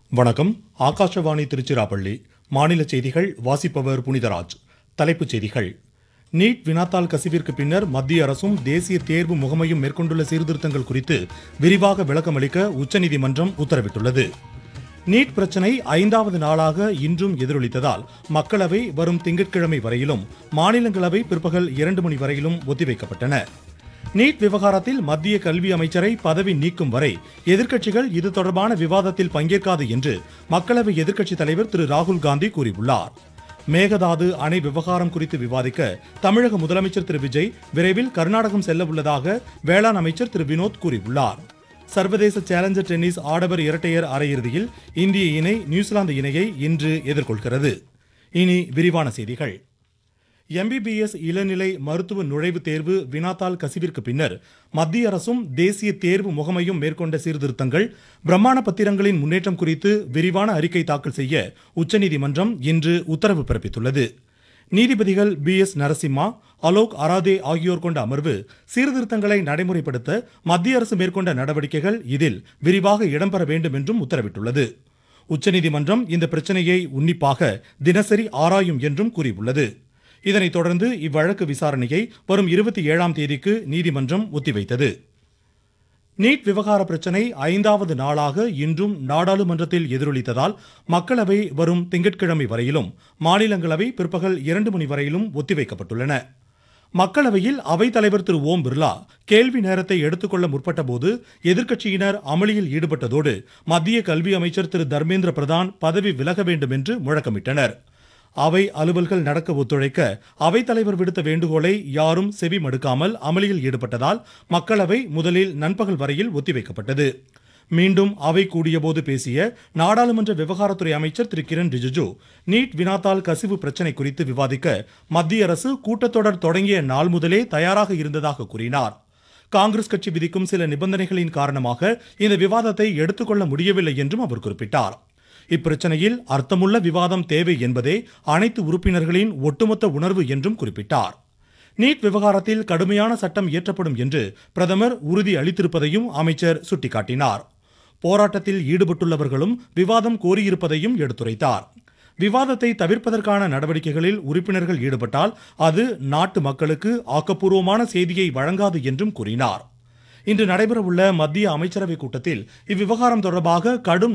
வணக்கம் ஆகாஷவாணி திருச்சிராப்பள்ளி மாநில செய்திகள் வாசிப்பவர் புனிதராஜ் தலைப்புச் செய்திகள் நீட் வினாத்தாள் கசிவிற்கு பின்னர் மத்திய அரசும் தேசிய தேர்வு முகமையும் மேற்கொண்டுள்ள சீர்திருத்தங்கள் குறித்து விரிவாக விளக்கமளிக்க உச்சநீதிமன்றம் உத்தரவிட்டுள்ளது நீட் பிரச்சினை ஐந்தாவது நாளாக இன்றும் எதிரொலித்ததால் மக்களவை வரும் திங்கட்கிழமை வரையிலும் மாநிலங்களவை பிற்பகல் இரண்டு மணி வரையிலும் ஒத்திவைக்கப்பட்டன நீட் விவகாரத்தில் மத்திய கல்வி அமைச்சரை பதவி நீக்கும் வரை எதிர்க்கட்சிகள் இது தொடர்பான விவாதத்தில் பங்கேற்காது என்று மக்களவை எதிர்க்கட்சித் தலைவர் திரு ராகுல் காந்தி கூறியுள்ளார் மேகதாது அணை விவகாரம் குறித்து விவாதிக்க தமிழக முதலமைச்சர் திரு விஜய் விரைவில் கர்நாடகம் செல்ல உள்ளதாக வேளாண் அமைச்சர் திரு வினோத் கூறியுள்ளார் சர்வதேச சேலஞ்சர் டென்னிஸ் ஆடவர் இரட்டையர் அரையிறுதியில் இந்திய இணை நியூசிலாந்து இணையை இன்று எதிர்கொள்கிறது இனி விரிவான செய்திகள் எம்பிபிஎஸ் இளநிலை மருத்துவ நுழைவுத் தேர்வு வினாத்தாள் கசிவிற்கு பின்னர் மத்திய அரசும் தேசிய தேர்வு முகமையும் மேற்கொண்ட சீர்திருத்தங்கள் பிரமாண பத்திரங்களின் முன்னேற்றம் குறித்து விரிவான அறிக்கை தாக்கல் செய்ய உச்சநீதிமன்றம் இன்று உத்தரவு பிறப்பித்துள்ளது நீதிபதிகள் பி எஸ் நரசிம்மா அலோக் அராதே ஆகியோர் கொண்ட அமர்வு சீர்திருத்தங்களை நடைமுறைப்படுத்த மத்திய அரசு மேற்கொண்ட நடவடிக்கைகள் இதில் விரிவாக இடம்பெற வேண்டும் என்றும் உத்தரவிட்டுள்ளது உச்சநீதிமன்றம் இந்த பிரச்சனையை உன்னிப்பாக தினசரி ஆராயும் என்றும் கூறியுள்ளது இதனைத் தொடர்ந்து இவ்வழக்கு விசாரணையை வரும் இருபத்தி ஏழாம் தேதிக்கு நீதிமன்றம் ஒத்திவைத்தது நீட் விவகார பிரச்சனை ஐந்தாவது நாளாக இன்றும் நாடாளுமன்றத்தில் எதிரொலித்ததால் மக்களவை வரும் திங்கட்கிழமை வரையிலும் மாநிலங்களவை பிற்பகல் இரண்டு மணி வரையிலும் ஒத்திவைக்கப்பட்டுள்ளன மக்களவையில் அவைத்தலைவர் திரு ஓம் பிர்லா கேள்வி நேரத்தை எடுத்துக்கொள்ள முற்பட்ட போது எதிர்க்கட்சியினர் அமளியில் ஈடுபட்டதோடு மத்திய கல்வி அமைச்சர் திரு தர்மேந்திர பிரதான் பதவி விலக வேண்டும் என்று முழக்கமிட்டனர் அவை அலுவல்கள் நடக்க ஒத்துழைக்க அவைத்தலைவர் விடுத்த வேண்டுகோளை யாரும் செவி மடுக்காமல் அமளியில் ஈடுபட்டதால் மக்களவை முதலில் நண்பகல் வரையில் ஒத்திவைக்கப்பட்டது மீண்டும் அவை கூடியபோது பேசிய நாடாளுமன்ற விவகாரத்துறை அமைச்சர் திரு கிரண் ரிஜிஜு நீட் வினாத்தாள் கசிவு பிரச்சினை குறித்து விவாதிக்க மத்திய அரசு கூட்டத்தொடர் தொடங்கிய நாள் முதலே தயாராக இருந்ததாக கூறினார் காங்கிரஸ் கட்சி விதிக்கும் சில நிபந்தனைகளின் காரணமாக இந்த விவாதத்தை எடுத்துக்கொள்ள முடியவில்லை என்றும் அவர் குறிப்பிட்டார் இப்பிரச்சனையில் அர்த்தமுள்ள விவாதம் தேவை என்பதே அனைத்து உறுப்பினர்களின் ஒட்டுமொத்த உணர்வு என்றும் குறிப்பிட்டார் நீட் விவகாரத்தில் கடுமையான சட்டம் இயற்றப்படும் என்று பிரதமர் உறுதி அளித்திருப்பதையும் அமைச்சர் சுட்டிக்காட்டினார் போராட்டத்தில் ஈடுபட்டுள்ளவர்களும் விவாதம் கோரியிருப்பதையும் எடுத்துரைத்தார் விவாதத்தை தவிர்ப்பதற்கான நடவடிக்கைகளில் உறுப்பினர்கள் ஈடுபட்டால் அது நாட்டு மக்களுக்கு ஆக்கப்பூர்வமான செய்தியை வழங்காது என்றும் கூறினார் இன்று நடைபெறவுள்ள மத்திய அமைச்சரவை கூட்டத்தில் இவ்விவகாரம் தொடர்பாக கடும்